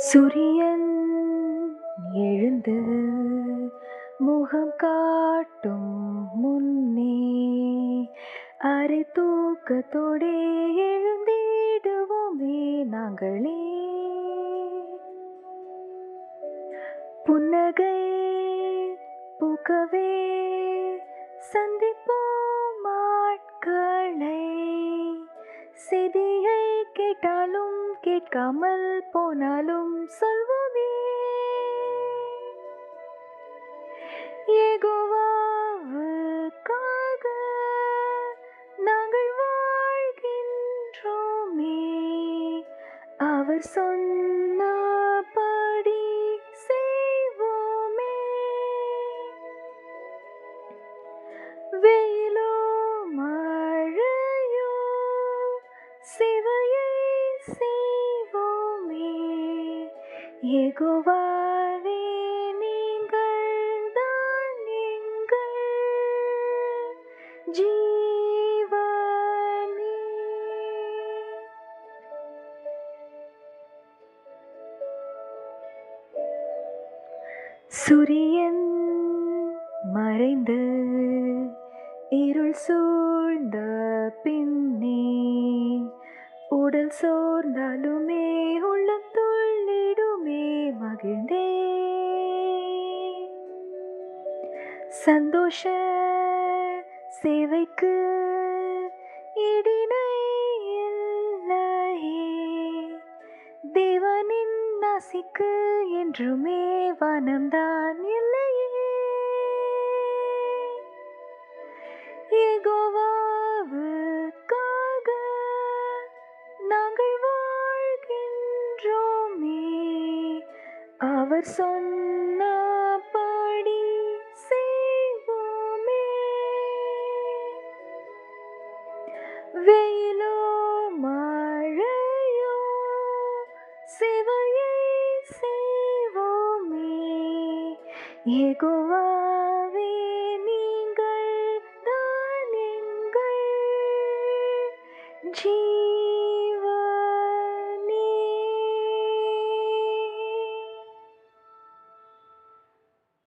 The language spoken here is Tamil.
சூரியன் எழுந்து முகம் காட்டும் முன்னே அரை தூக்கத்தோடே எழுந்திடுவோமே நாங்களே புன்னகை பூக்கவே சந்திப்போம் ஆட்களை செய்தியை கேட்டாலும் கேட்காமல் போனாலும் சொல்வோமே ஏகோவாவுக்காக நாங்கள் வாழ்கின்றோமே அவர் சொன்னபடி செய்வோமே வெயிலோ மழையோ சிவையை செய்வோமே ஏகோவாவே நீங்கள் தான் எங்கள் ஜீவனே சூரியன் மறைந்து இருள் சூழ்ந்த பின்னே உடல் சோர்ந்தாலுமே உள்ளம் துள்ளிடுமே மகிழ்ந்தே சந்தோஷ சேவைக்கு இடினை இல்லையே தேவனின் நாசிக்கு என்றுமே வனம்தான் இல்லையே ஏகோவாவுக்காக நாங்கள் வாழ்கின்றோமே அவர் சொன்னபடி செய்வோமே வெயிலோ மழையோ சிவையை செய்வோமே ஏகோவாவே நீங்கள் தான் எங்கள் ஜீ